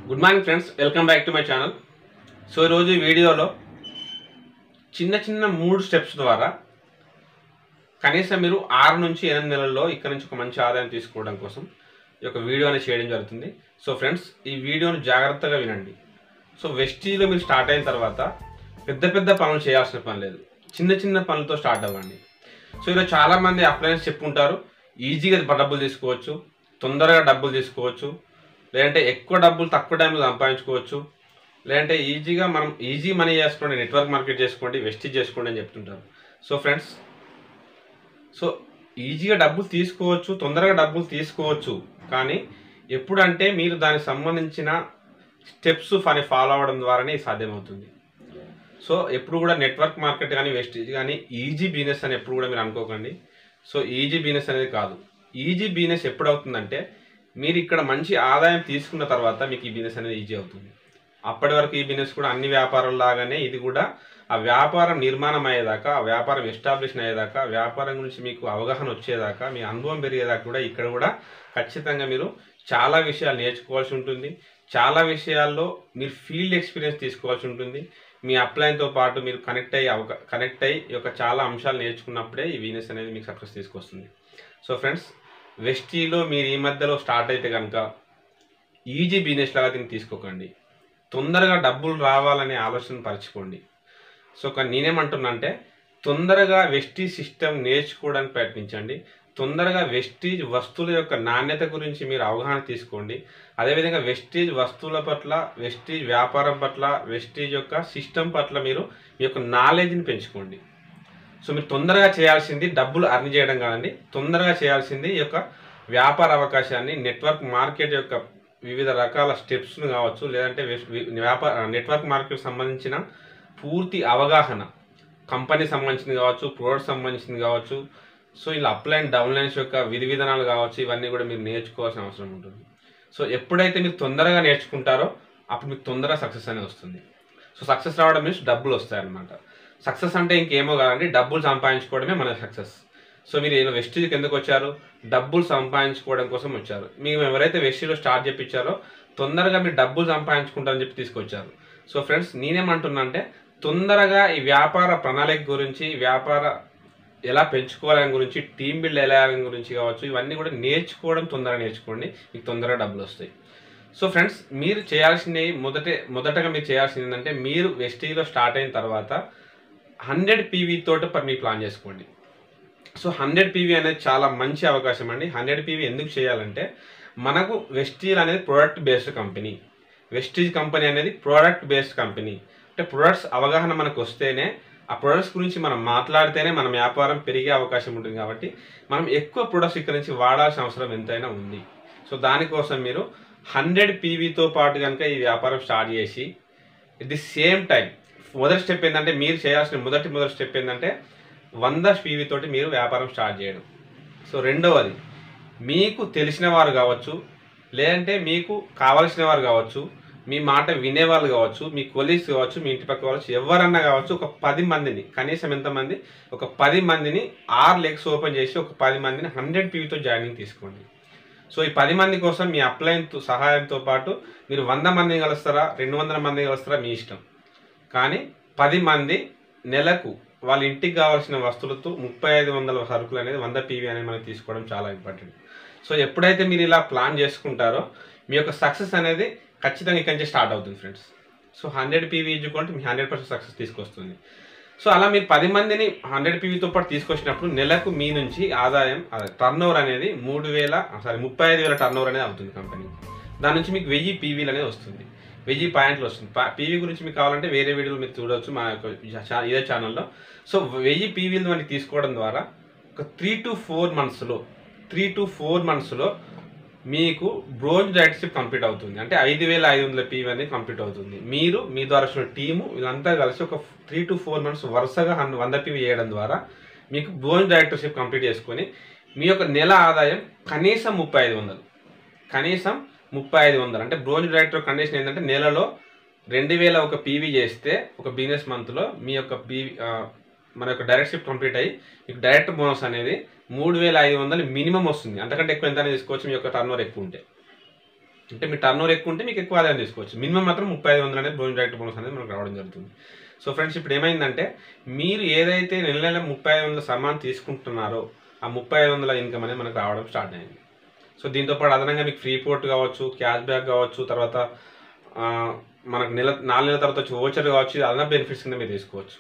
good morning friends welcome back to my channel so ఈరోజు ఈ వీడియోలో చిన్న చిన్న మూడు స్టెప్స్ ద్వారా కనీసం మీరు ఆరు నుంచి ఎనిమిది నెలల్లో ఇక్కడ నుంచి ఒక మంచి ఆదాయం తీసుకోవడం కోసం ఈ యొక్క వీడియో అనేది చేయడం జరుగుతుంది సో ఫ్రెండ్స్ ఈ వీడియోను జాగ్రత్తగా వినండి సో వెస్టీలో మీరు స్టార్ట్ అయిన తర్వాత పెద్ద పెద్ద పనులు చేయాల్సిన పని లేదు చిన్న చిన్న పనులతో స్టార్ట్ అవ్వండి సో ఇలా చాలామంది అప్లయన్స్ చెప్పుకుంటారు ఈజీగా డబ్బులు తీసుకోవచ్చు తొందరగా డబ్బులు తీసుకోవచ్చు లేదంటే ఎక్కువ డబ్బులు తక్కువ టైంలో సంపాదించుకోవచ్చు లేదంటే ఈజీగా మనం ఈజీ మనీ చేసుకోండి నెట్వర్క్ మార్కెట్ చేసుకోండి వెస్టీజ్ చేసుకోండి అని చెప్తుంటారు సో ఫ్రెండ్స్ సో ఈజీగా డబ్బులు తీసుకోవచ్చు తొందరగా డబ్బులు తీసుకోవచ్చు కానీ ఎప్పుడంటే మీరు దానికి సంబంధించిన స్టెప్స్ అని ఫాలో అవ్వడం ద్వారానే ఇది సాధ్యమవుతుంది సో ఎప్పుడు కూడా నెట్వర్క్ మార్కెట్ కానీ వెస్టేజ్ కానీ ఈజీ బిజినెస్ అని ఎప్పుడు కూడా మీరు అనుకోకండి సో ఈజీ బిజినెస్ అనేది కాదు ఈజీ బిజినెస్ ఎప్పుడు అవుతుందంటే మీరు ఇక్కడ మంచి ఆదాయం తీసుకున్న తర్వాత మీకు ఈ బిజినెస్ అనేది ఈజీ అవుతుంది అప్పటి వరకు ఈ బిజినెస్ కూడా అన్ని వ్యాపారాల లాగానే ఇది కూడా ఆ వ్యాపారం నిర్మాణం అయ్యేదాకా ఆ వ్యాపారం ఎస్టాబ్లిష్ అయ్యేదాకా వ్యాపారం గురించి మీకు అవగాహన వచ్చేదాకా మీ అనుభవం పెరిగేదాకా కూడా ఇక్కడ కూడా ఖచ్చితంగా మీరు చాలా విషయాలు నేర్చుకోవాల్సి ఉంటుంది చాలా విషయాల్లో మీరు ఫీల్డ్ ఎక్స్పీరియన్స్ తీసుకోవాల్సి ఉంటుంది మీ అప్లైన్తో పాటు మీరు కనెక్ట్ అయ్యి అవక కనెక్ట్ అయ్యి ఈ యొక్క చాలా అంశాలు నేర్చుకున్నప్పుడే ఈ బిజినెస్ అనేది మీకు సక్సెస్ తీసుకొస్తుంది సో ఫ్రెండ్స్ వెస్టీలో మీరు ఈ మధ్యలో స్టార్ట్ అయితే కనుక ఈజీ బిజినెస్ లాగా దీన్ని తీసుకోకండి తొందరగా డబ్బులు రావాలనే ఆలోచన పరచుకోండి సో కానీ నేనేమంటున్నా అంటే తొందరగా వెస్టీజ్ సిస్టమ్ నేర్చుకోవడానికి ప్రయత్నించండి తొందరగా వెస్టీజ్ వస్తువుల యొక్క నాణ్యత గురించి మీరు అవగాహన తీసుకోండి అదేవిధంగా వెస్టీజ్ వస్తువుల పట్ల వెస్టీజ్ వ్యాపారం పట్ల వెస్టీజ్ యొక్క సిస్టమ్ పట్ల మీరు మీ యొక్క నాలెడ్జ్ని పెంచుకోండి సో మీరు తొందరగా చేయాల్సింది డబ్బులు అర్న్ చేయడం కాదండి తొందరగా చేయాల్సింది ఈ యొక్క వ్యాపార అవకాశాన్ని నెట్వర్క్ మార్కెట్ యొక్క వివిధ రకాల స్టెప్స్ను కావచ్చు లేదంటే వెస్- వి- వ్యాపార నెట్వర్క్ మార్కెట్ సంబంధించిన పూర్తి అవగాహన కంపెనీ సంబంధించింది కావచ్చు ప్రోడక్ట్ సంబంధించింది కావచ్చు సో ఇలా అప్లైన్ డౌన్లైన్స్ యొక్క విధి విధానాలు కావచ్చు ఇవన్నీ కూడా మీరు నేర్చుకోవాల్సిన అవసరం ఉంటుంది సో ఎప్పుడైతే మీరు తొందరగా నేర్చుకుంటారో అప్పుడు మీకు తొందరగా సక్సెస్ అనేది వస్తుంది సో సక్సెస్ రావడం మీన్స్ డబ్బులు వస్తాయన్నమాట సక్సెస్ అంటే ఇంకేమో కాదండి డబ్బులు సంపాదించుకోవడమే మన సక్సెస్ సో మీరు ఏదో వెస్టీజ్కి ఎందుకు వచ్చారు డబ్బులు సంపాదించుకోవడం కోసం వచ్చారు మేము ఎవరైతే వెస్టీలో స్టార్ట్ చేపించారో తొందరగా మీరు డబ్బులు సంపాదించుకుంటారని చెప్పి తీసుకొచ్చారు సో ఫ్రెండ్స్ నేనేమంటున్నా అంటే తొందరగా ఈ వ్యాపార ప్రణాళిక గురించి వ్యాపార ఎలా పెంచుకోవాలని గురించి టీం బిల్డ్ ఎలా చేయాలని గురించి కావచ్చు ఇవన్నీ కూడా నేర్చుకోవడం తొందరగా నేర్చుకోండి మీకు తొందరగా డబ్బులు వస్తాయి సో ఫ్రెండ్స్ మీరు చేయాల్సింది మొదటే మొదటగా మీరు చేయాల్సింది ఏంటంటే మీరు వెస్టీలో స్టార్ట్ అయిన తర్వాత హండ్రెడ్ పీవీ తోటి పర్ మీ ప్లాన్ చేసుకోండి సో హండ్రెడ్ పీవీ అనేది చాలా మంచి అవకాశం అండి హండ్రెడ్ పీవీ ఎందుకు చేయాలంటే మనకు వెస్టీజ్ అనేది product based company Vestige company అనేది ప్రోడక్ట్ బేస్డ్ కంపెనీ అంటే ప్రొడక్ట్స్ అవగాహన మనకు వస్తేనే ఆ ప్రొడక్ట్స్ గురించి మనం మాట్లాడితేనే మన వ్యాపారం పెరిగే అవకాశం ఉంటుంది కాబట్టి మనం ఎక్కువ ప్రొడక్ట్స్ ఇక్కడ నుంచి వాడాల్సిన అవసరం ఎంతైనా ఉంది సో దానికోసం మీరు హండ్రెడ్ పీవీతో పాటు కనుక ఈ వ్యాపారం స్టార్ట్ చేసి ఎట్ ది సేమ్ టైం మొదటి స్టెప్ ఏంటంటే మీరు చేయాల్సిన మొదటి మొదటి స్టెప్ ఏంటంటే వంద పీవీ తోటి మీరు వ్యాపారం స్టార్ట్ చేయడం సో రెండవది మీకు తెలిసిన వారు కావచ్చు లేదంటే మీకు కావలసిన వారు కావచ్చు మీ మాట వినేవాళ్ళు కావచ్చు మీ కొలీగ్స్ కావచ్చు మీ ఇంటి పక్క కావచ్చు ఎవరన్నా కావచ్చు ఒక పది మందిని కనీసం ఎంతమంది ఒక పది మందిని ఆరు లెగ్స్ ఓపెన్ చేసి ఒక పది మందిని హండ్రెడ్ పీవీతో జాయినింగ్ తీసుకోండి సో ఈ పది మంది కోసం మీ అప్లైన్ సహాయంతో పాటు మీరు వంద మందిని కలుస్తారా రెండు వందల మందిని కలుస్తారా మీ ఇష్టం కానీ పది మంది నెలకు వాళ్ళ ఇంటికి కావాల్సిన వస్తువులతో ముప్పై ఐదు వందల సరుకులు అనేది వంద పీవీ అనేది మనం తీసుకోవడం చాలా ఇంపార్టెంట్ సో ఎప్పుడైతే మీరు ఇలా ప్లాన్ చేసుకుంటారో మీ యొక్క సక్సెస్ అనేది ఖచ్చితంగా ఇక్కడి నుంచి స్టార్ట్ అవుతుంది ఫ్రెండ్స్ సో హండ్రెడ్ పీవీ ఇచ్చుకుంటే మీ హండ్రెడ్ పర్సెంట్ సక్సెస్ తీసుకొస్తుంది సో అలా మీరు పది మందిని హండ్రెడ్ పీవీతో పాటు తీసుకొచ్చినప్పుడు నెలకు మీ నుంచి ఆదాయం టర్న్ ఓవర్ అనేది మూడు వేల సారీ ముప్పై ఐదు వేల టర్న్ ఓవర్ అనేది అవుతుంది కంపెనీ దాని నుంచి మీకు వెయ్యి పీవీలు అనేది వస్తుంది వెయ్యి పాయింట్లు వస్తుంది పీవీ గురించి మీకు కావాలంటే వేరే వీడియోలు మీరు చూడవచ్చు మా యొక్క చా- ఇదే ఛానల్లో సో వెయ్యి పీవీలు మనకి తీసుకోవడం ద్వారా ఒక త్రీ టు ఫోర్ మంత్స్లో త్రీ టు ఫోర్ మంత్స్లో మీకు బ్రోంజ్ డైరెక్ట్షిప్ కంప్లీట్ అవుతుంది అంటే ఐదు వేల ఐదు వందల పీవీ అనేది కంప్లీట్ అవుతుంది మీరు మీ ద్వారా వచ్చిన టీము వీళ్ళంతా కలిసి ఒక త్రీ టు ఫోర్ మంత్స్ వరుసగా హన్- వంద పీవీ చేయడం ద్వారా మీకు బ్రోంజ్ డైరెక్టర్షిప్ కంప్లీట్ చేసుకొని మీ యొక్క నెల ఆదాయం కనీసం ముప్పై ఐదు వందలు కనీసం ముప్పై ఐదు వందలు అంటే బ్రోంజ్ డైరెక్టర్ కండిషన్ ఏంటంటే నెలలో రెండు వేల ఒక పీవీ చేస్తే ఒక బిజినెస్ మంత్లో మీ యొక్క పీవీ మన యొక్క డైరెక్ట్షిప్ కంప్లీట్ అయ్యి మీకు డైరెక్ట్ బోనస్ అనేది మూడు వేల ఐదు వందలు మినిమం వస్తుంది అంతకంటే ఎక్కువ ఎంత తీసుకోవచ్చు మీ యొక్క టర్న్ ఎక్కువ ఉంటే అంటే మీ టర్న్ ఓవర్ ఎక్కువ ఉంటే మీకు ఎక్కువ ఆదాయం తీసుకోవచ్చు మినిమం మాత్రం ముప్పై ఐదు వందలు అనేది బోనస్ డైరెక్ట్ బోనస్ అనేది మనకు రావడం జరుగుతుంది సో ఫ్రెండ్స్ ఇప్పుడు ఏమైందంటే మీరు ఏదైతే నెల నెల ముప్పై ఐదు వందల సమాన్ తీసుకుంటున్నారో ఆ ముప్పై ఐదు వందల ఇన్కమ్ అనేది మనకు రావడం స్టార్ట్ అయింది సో దీంతో పాటు అదనంగా మీకు ఫ్రీ పోర్ట్ కావచ్చు క్యాష్ బ్యాక్ కావచ్చు తర్వాత ఆ, మనకు నెల నాలుగు నెలల తర్వాత వచ్చి ఓచర్ కావచ్చు ఇది అదనపు బెనిఫిట్స్ కింద మీరు తీసుకోవచ్చు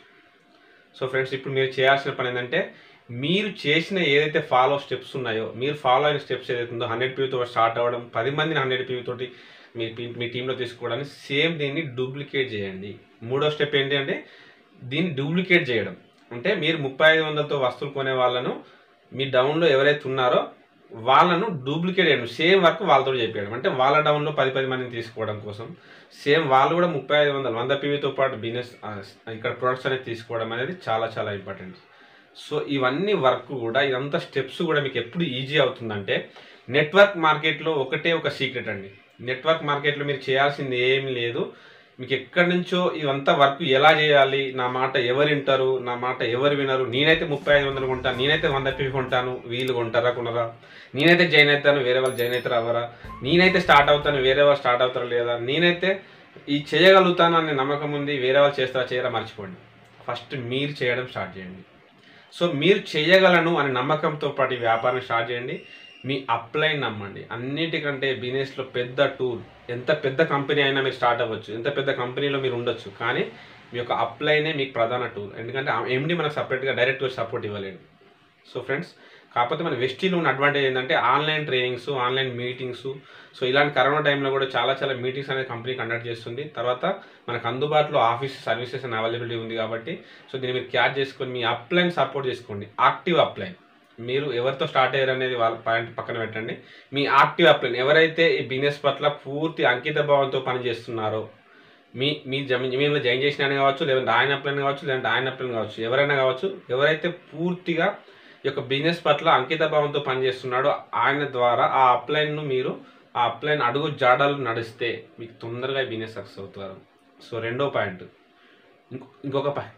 సో ఫ్రెండ్స్ ఇప్పుడు మీరు చేయాల్సిన పని ఏంటంటే మీరు చేసిన ఏదైతే ఫాలో స్టెప్స్ ఉన్నాయో మీరు ఫాలో అయిన స్టెప్స్ ఏదైతే ఉందో హండ్రెడ్ పీవీతో స్టార్ట్ అవ్వడం పది మందిని హండ్రెడ్ పీవీ తోటి మీ టీ- మీ టీంలో తీసుకోవడానికి సేమ్ దీన్ని డూప్లికేట్ చేయండి మూడో స్టెప్ ఏంటి అంటే దీన్ని డూప్లికేట్ చేయడం అంటే మీరు ముప్పై ఐదు వందలతో వస్తువులు కొనే వాళ్ళను మీ డౌన్లో ఎవరైతే ఉన్నారో వాళ్ళను డూప్లికేట్ చేయడం సేమ్ వర్క్ వాళ్ళతో చెప్పేయడం అంటే వాళ్ళ డౌన్లో పది పది మందిని తీసుకోవడం కోసం సేమ్ వాళ్ళు కూడా ముప్పై ఐదు వందలు వంద పీవీతో పాటు బిజినెస్ ఇక్కడ ప్రొడక్ట్స్ అనేది తీసుకోవడం అనేది చాలా చాలా ఇంపార్టెంట్ సో ఇవన్నీ వర్క్ కూడా ఇదంతా స్టెప్స్ కూడా మీకు ఎప్పుడు ఈజీ అవుతుందంటే నెట్వర్క్ మార్కెట్లో ఒకటే ఒక సీక్రెట్ అండి నెట్వర్క్ మార్కెట్లో మీరు చేయాల్సింది ఏమీ లేదు మీకు ఎక్కడి నుంచో ఇదంతా వర్క్ ఎలా చేయాలి నా మాట ఎవరు వింటారు నా మాట ఎవరు వినరు నేనైతే ముప్పై ఐదు వందలు కొంటాను నేనైతే వంద పీవీ కొంటాను వీళ్ళు కొంటారా కొనరా నేనైతే జాయిన్ అవుతాను వేరే వాళ్ళు జాయిన్ అవుతారు అవరా నేనైతే స్టార్ట్ అవుతాను వేరే వాళ్ళు స్టార్ట్ అవుతారా లేదా నేనైతే ఈ చేయగలుగుతాను అనే నమ్మకం ఉంది వేరే వాళ్ళు చేస్తారా చేయరా మర్చిపోండి ఫస్ట్ మీరు చేయడం స్టార్ట్ చేయండి సో మీరు చేయగలను అనే నమ్మకంతో పాటు ఈ వ్యాపారం స్టార్ట్ చేయండి మీ అప్లైన్ నమ్మండి అన్నిటికంటే బిజినెస్లో పెద్ద టూల్ ఎంత పెద్ద కంపెనీ అయినా మీరు స్టార్ట్ అవ్వచ్చు ఎంత పెద్ద కంపెనీలో మీరు ఉండొచ్చు కానీ మీ యొక్క అప్లైనే మీకు ప్రధాన టూల్ ఎందుకంటే ఎండి మనకు సపరేట్గా డైరెక్ట్గా సపోర్ట్ ఇవ్వలేడు సో ఫ్రెండ్స్ కాకపోతే మన వెస్టీలో ఉన్న అడ్వాంటేజ్ ఏంటంటే online trainings online meetings so ఇలాంటి కరోనా టైంలో కూడా చాలా చాలా మీటింగ్స్ అనేది కంపెనీ కండక్ట్ చేస్తుంది తర్వాత మనకు అందుబాటులో ఆఫీస్ సర్వీసెస్ అండ్ అవైలబిలిటీ ఉంది కాబట్టి సో దీన్ని మీరు క్యాచ్ చేసుకొని మీ అప్లైన్ సపోర్ట్ చేసుకోండి యాక్టివ్ అప్లైన్ మీరు ఎవరితో స్టార్ట్ అయ్యారు అనేది వాళ్ళ పాయింట్ పక్కన పెట్టండి మీ యాక్టివ్ అప్లైన్ ఎవరైతే ఈ బిజినెస్ పట్ల పూర్తి అంకిత భావంతో పనిచేస్తున్నారో మీ మీ జమీ జమీన్లో జాయిన్ చేసిన ఆయన కావచ్చు లేదంటే ఆయన అప్లైన్ కావచ్చు లేదంటే ఆయన అప్లైన్ కావచ్చు ఎవరైనా కావచ్చు ఎవరైతే పూర్తిగా ఈ యొక్క బిజినెస్ పట్ల అంకిత భావంతో పనిచేస్తున్నాడో ఆయన ద్వారా ఆ అప్లైన్ను మీరు ఆ అప్లైన్ అడుగు జాడలు నడిస్తే మీకు తొందరగా బిజినెస్ సక్సెస్ అవుతారు సో రెండో పాయింట్ ఇంకో ఇంకొక పాయింట్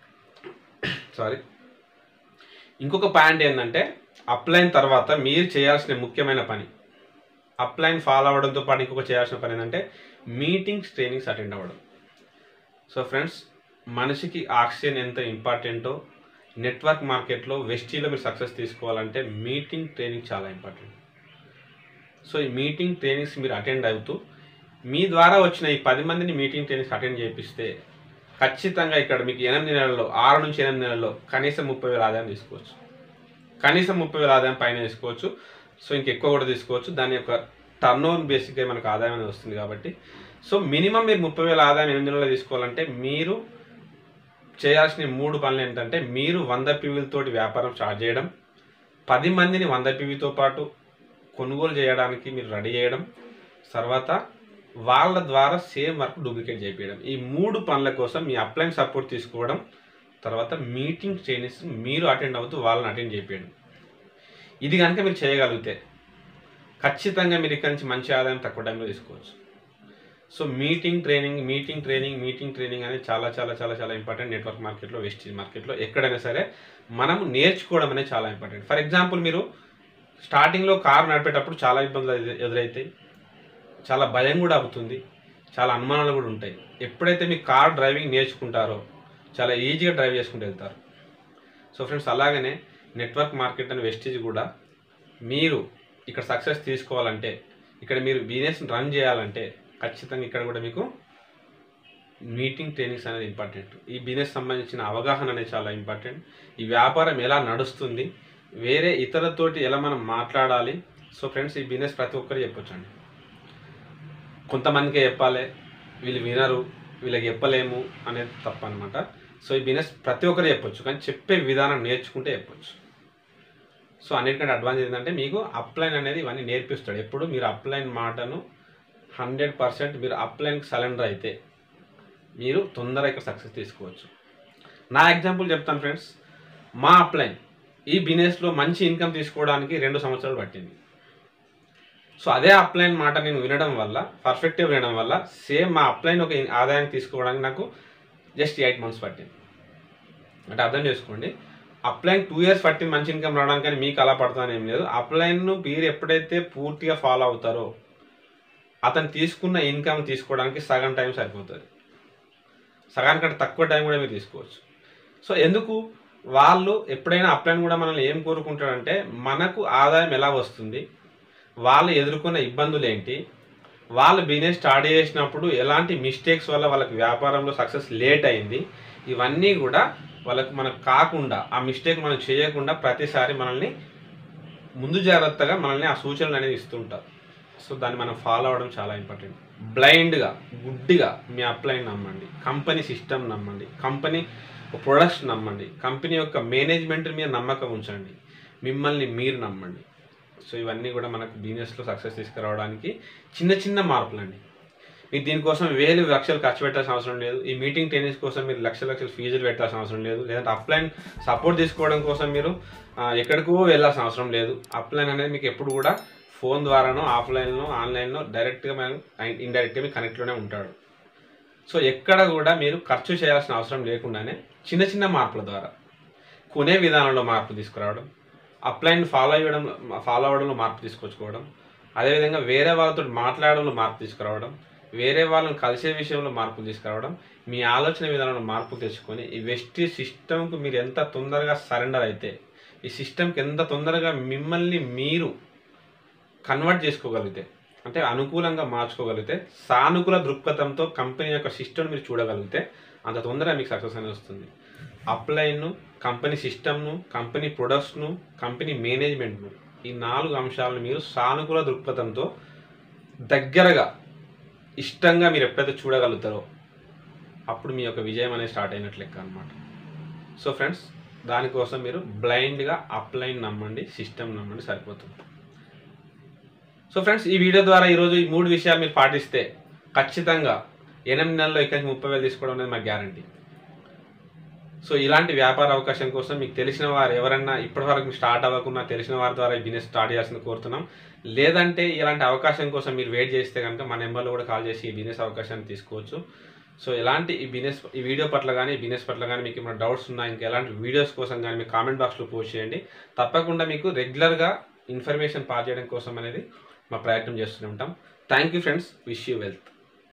సారీ ఇంకొక పాయింట్ ఏంటంటే అప్లైన్ తర్వాత మీరు చేయాల్సిన ముఖ్యమైన పని అప్లైన్ ఫాలో అవ్వడంతో పాటు ఇంకొక చేయాల్సిన పని ఏంటంటే మీటింగ్స్ ట్రైనింగ్స్ అటెండ్ అవ్వడం సో ఫ్రెండ్స్ మనిషికి ఆక్సిజన్ ఎంత ఇంపార్టెంటో నెట్వర్క్ మార్కెట్లో వెస్టీలో మీరు సక్సెస్ తీసుకోవాలంటే మీటింగ్ ట్రైనింగ్ చాలా ఇంపార్టెంట్ సో ఈ మీటింగ్ ట్రైనింగ్స్ మీరు అటెండ్ అవుతూ మీ ద్వారా వచ్చిన ఈ పది మందిని మీటింగ్ ట్రైనింగ్స్ అటెండ్ చేపిస్తే ఖచ్చితంగా ఇక్కడ మీకు ఎనిమిది నెలల్లో ఆరు నుంచి ఎనిమిది నెలల్లో కనీసం ముప్పై వేల ఆదాయం తీసుకోవచ్చు కనీసం ముప్పై వేల ఆదాయం పైన తీసుకోవచ్చు సో ఇంకెక్కువ కూడా తీసుకోవచ్చు దాని యొక్క టర్న్ ఓవర్ బేసిక్గా మనకు ఆదాయం అనేది వస్తుంది కాబట్టి సో మినిమం మీరు ముప్పై వేల ఆదాయం ఎనిమిది నెలల్లో తీసుకోవాలంటే మీరు చేయాల్సిన ఈ మూడు పనులు ఏంటంటే మీరు వంద పీవీలతోటి వ్యాపారం స్టార్ట్ చేయడం పది మందిని వంద పీవీతో పాటు కొనుగోలు చేయడానికి మీరు రెడీ చేయడం తర్వాత వాళ్ళ ద్వారా సేమ్ వర్క్ డూప్లికేట్ చేయించడం ఈ మూడు పనుల కోసం మీ అప్లైన్ సపోర్ట్ తీసుకోవడం తర్వాత మీటింగ్ ట్రైనింగ్స్ మీరు అటెండ్ అవుతూ వాళ్ళని అటెండ్ చేయించడం ఇది కనుక మీరు చేయగలిగితే ఖచ్చితంగా మీరు ఇక్కడ నుంచి మంచి ఆదాయం తక్కువ టైంలో తీసుకోవచ్చు so meeting training meeting training meeting training అనేది చాలా చాలా చాలా చాలా ఇంపార్టెంట్ నెట్వర్క్ మార్కెట్లో వెస్టీజ్ మార్కెట్లో ఎక్కడైనా సరే మనం నేర్చుకోవడం అనేది చాలా ఇంపార్టెంట్ ఫర్ ఎగ్జాంపుల్ మీరు స్టార్టింగ్లో కారు నడిపేటప్పుడు చాలా ఇబ్బందులు ఎదు- ఎదురవుతాయి చాలా భయం కూడా అవుతుంది చాలా అనుమానాలు కూడా ఉంటాయి ఎప్పుడైతే మీ కార్ డ్రైవింగ్ నేర్చుకుంటారో చాలా ఈజీగా డ్రైవ్ చేసుకుంటూ వెళ్తారు సో ఫ్రెండ్స్ అలాగనే నెట్వర్క్ మార్కెట్ అని వెస్టీజ్ కూడా మీరు ఇక్కడ సక్సెస్ తీసుకోవాలంటే ఇక్కడ మీరు బిజినెస్ రన్ చేయాలంటే ఖచ్చితంగా ఇక్కడ కూడా మీకు మీటింగ్ ట్రైనింగ్స్ అనేది ఇంపార్టెంట్ ఈ బిజినెస్ సంబంధించిన అవగాహన అనేది చాలా ఇంపార్టెంట్ ఈ వ్యాపారం ఎలా నడుస్తుంది వేరే ఇతరులతోటి ఎలా మనం మాట్లాడాలి సో ఫ్రెండ్స్ ఈ బిజినెస్ ప్రతి ఒక్కరు చెప్పొచ్చండి కొంతమందికే చెప్పాలి వీళ్ళు వినరు వీళ్ళకి చెప్పలేము అనేది తప్ప అనమాట సో ఈ బిజినెస్ ప్రతి ఒక్కరు చెప్పొచ్చు కానీ చెప్పే విధానం నేర్చుకుంటే చెప్పొచ్చు సో అన్నిటికంటే అడ్వాన్స్ ఏంటంటే మీకు అప్లైన్ అనేది ఇవన్నీ నేర్పిస్తాడు ఎప్పుడు మీరు అప్లైన్ మాటను హండ్రెడ్ పర్సెంట్ మీరు అప్లైన్కి సరెండర్ అయితే మీరు తొందరగా ఇక్కడ సక్సెస్ తీసుకోవచ్చు నా ఎగ్జాంపుల్ చెప్తాను ఫ్రెండ్స్ మా అప్లైన్ ఈ బిజినెస్లో మంచి ఇన్కమ్ తీసుకోవడానికి రెండు సంవత్సరాలు పట్టింది సో అదే అప్లైన్ మాట నేను వినడం వల్ల పర్ఫెక్ట్గా వినడం వల్ల సేమ్ మా అప్లైన్ ఒక ఆదాయం తీసుకోవడానికి నాకు జస్ట్ ఎయిట్ మంత్స్ పట్టింది అంటే అర్థం చేసుకోండి అప్లైన్ టూ ఇయర్స్ పట్టింది మంచి ఇన్కమ్ రావడానికి కానీ మీకు అలా పడుతుందని ఏం లేదు అప్లైన్ను మీరు ఎప్పుడైతే పూర్తిగా ఫాలో అవుతారో అతను తీసుకున్న ఇన్కమ్ తీసుకోవడానికి సగం టైం సరిపోతుంది సగానికంటే తక్కువ టైం కూడా మీరు తీసుకోవచ్చు సో ఎందుకు వాళ్ళు ఎప్పుడైనా అప్లైన్ కూడా మనల్ని ఏం కోరుకుంటారంటే మనకు ఆదాయం ఎలా వస్తుంది వాళ్ళు ఎదుర్కొన్న ఇబ్బందులు ఏంటి వాళ్ళు బిజినెస్ స్టార్ట్ చేసినప్పుడు ఎలాంటి మిస్టేక్స్ వల్ల వాళ్ళకి వ్యాపారంలో సక్సెస్ లేట్ అయింది ఇవన్నీ కూడా వాళ్ళకి మనకు కాకుండా ఆ మిస్టేక్ మనం చేయకుండా ప్రతిసారి మనల్ని ముందు జాగ్రత్తగా మనల్ని ఆ సూచనలు అనేది ఇస్తుంటారు సో దాన్ని మనం ఫాలో అవ్వడం చాలా ఇంపార్టెంట్ బ్లైండ్గా గుడ్డిగా మీ అప్లైన్ నమ్మండి కంపెనీ సిస్టమ్ నమ్మండి కంపెనీ ప్రొడక్ట్స్ నమ్మండి కంపెనీ యొక్క మేనేజ్మెంట్ మీద నమ్మకం ఉంచండి మిమ్మల్ని మీరు నమ్మండి సో ఇవన్నీ కూడా మనకు బిజినెస్లో సక్సెస్ తీసుకురావడానికి చిన్న చిన్న మార్పులు అండి మీరు దీనికోసం వేలు లక్షలు ఖర్చు పెట్టాల్సిన అవసరం లేదు ఈ మీటింగ్ ట్రైనింగ్స్ కోసం మీరు లక్షల లక్షలు ఫీజులు పెట్టాల్సిన అవసరం లేదు లేదంటే అప్లైన్ సపోర్ట్ తీసుకోవడం కోసం మీరు ఆ, ఎక్కడికో వెళ్ళాల్సిన అవసరం లేదు అప్లైన్ అనేది మీకు ఎప్పుడు కూడా ఫోన్ ద్వారానో ఆఫ్లైన్లో ఆన్లైన్లో డైరెక్ట్గా మనం ఇండైరెక్ట్గా మీకు కనెక్ట్లోనే ఉంటాడు సో ఎక్కడ కూడా మీరు ఖర్చు చేయాల్సిన అవసరం లేకుండానే చిన్న చిన్న మార్పుల ద్వారా కొనే విధానంలో మార్పు తీసుకురావడం అప్లైన్ ఫాలో అయ్యడం ఫాలో అవ్వడంలో మార్పు తీసుకొచ్చుకోవడం అదేవిధంగా వేరే వాళ్ళతో మాట్లాడడంలో మార్పు తీసుకురావడం వేరే వాళ్ళని కలిసే విషయంలో మార్పు తీసుకురావడం మీ ఆలోచన విధానంలో మార్పు తెచ్చుకొని ఈ వెస్ట్ సిస్టమ్కు మీరు ఎంత తొందరగా సరెండర్ అయితే ఈ సిస్టమ్కి ఎంత తొందరగా మిమ్మల్ని మీరు కన్వర్ట్ చేసుకోగలిగితే అంటే అనుకూలంగా మార్చుకోగలిగితే సానుకూల దృక్పథంతో కంపెనీ యొక్క సిస్టమ్ మీరు చూడగలిగితే అంత తొందరగా మీకు సక్సెస్ అనేది వస్తుంది అప్లైన్ను కంపెనీ సిస్టమ్ను కంపెనీ ప్రొడక్ట్స్ను కంపెనీ మేనేజ్మెంట్ను ఈ నాలుగు అంశాలను మీరు సానుకూల దృక్పథంతో దగ్గరగా ఇష్టంగా మీరు ఎప్పుడైతే చూడగలుగుతారో అప్పుడు మీ యొక్క విజయం అనేది స్టార్ట్ అయినట్లు లెక్క అనమాట సో ఫ్రెండ్స్ దానికోసం మీరు బ్లైండ్గా అప్లైన్ నమ్మండి సిస్టమ్ నమ్మండి సరిపోతుంది సో ఫ్రెండ్స్ ఈ వీడియో ద్వారా ఈరోజు ఈ మూడు విషయాలు మీరు పాటిస్తే ఖచ్చితంగా ఎనిమిది నెలల్లో ఇక్కడి నుంచి ముప్పై వేలు తీసుకోవడం అనేది మా గ్యారంటీ సో ఇలాంటి వ్యాపార అవకాశం కోసం మీకు తెలిసిన వారు ఎవరన్నా ఇప్పటివరకు స్టార్ట్ అవ్వకుండా తెలిసిన వారి ద్వారా ఈ బిజినెస్ స్టార్ట్ చేయాల్సింది కోరుతున్నాం లేదంటే ఇలాంటి అవకాశం కోసం మీరు వెయిట్ చేస్తే కనుక మా నెంబర్లో కూడా కాల్ చేసి ఈ బిజినెస్ అవకాశాన్ని తీసుకోవచ్చు సో ఎలాంటి ఈ బిజినెస్ ఈ వీడియో పట్ల కానీ ఈ బిజినెస్ పట్ల కానీ మీకు ఏమైనా డౌట్స్ ఉన్నా ఇంకా ఎలాంటి వీడియోస్ కోసం కానీ మీ కామెంట్ బాక్స్లో పోస్ట్ చేయండి తప్పకుండా మీకు రెగ్యులర్గా ఇన్ఫర్మేషన్ పాస్ చేయడం కోసం అనేది మా ప్రయత్నం చేస్తూనే ఉంటాం thank you friends wish you wealth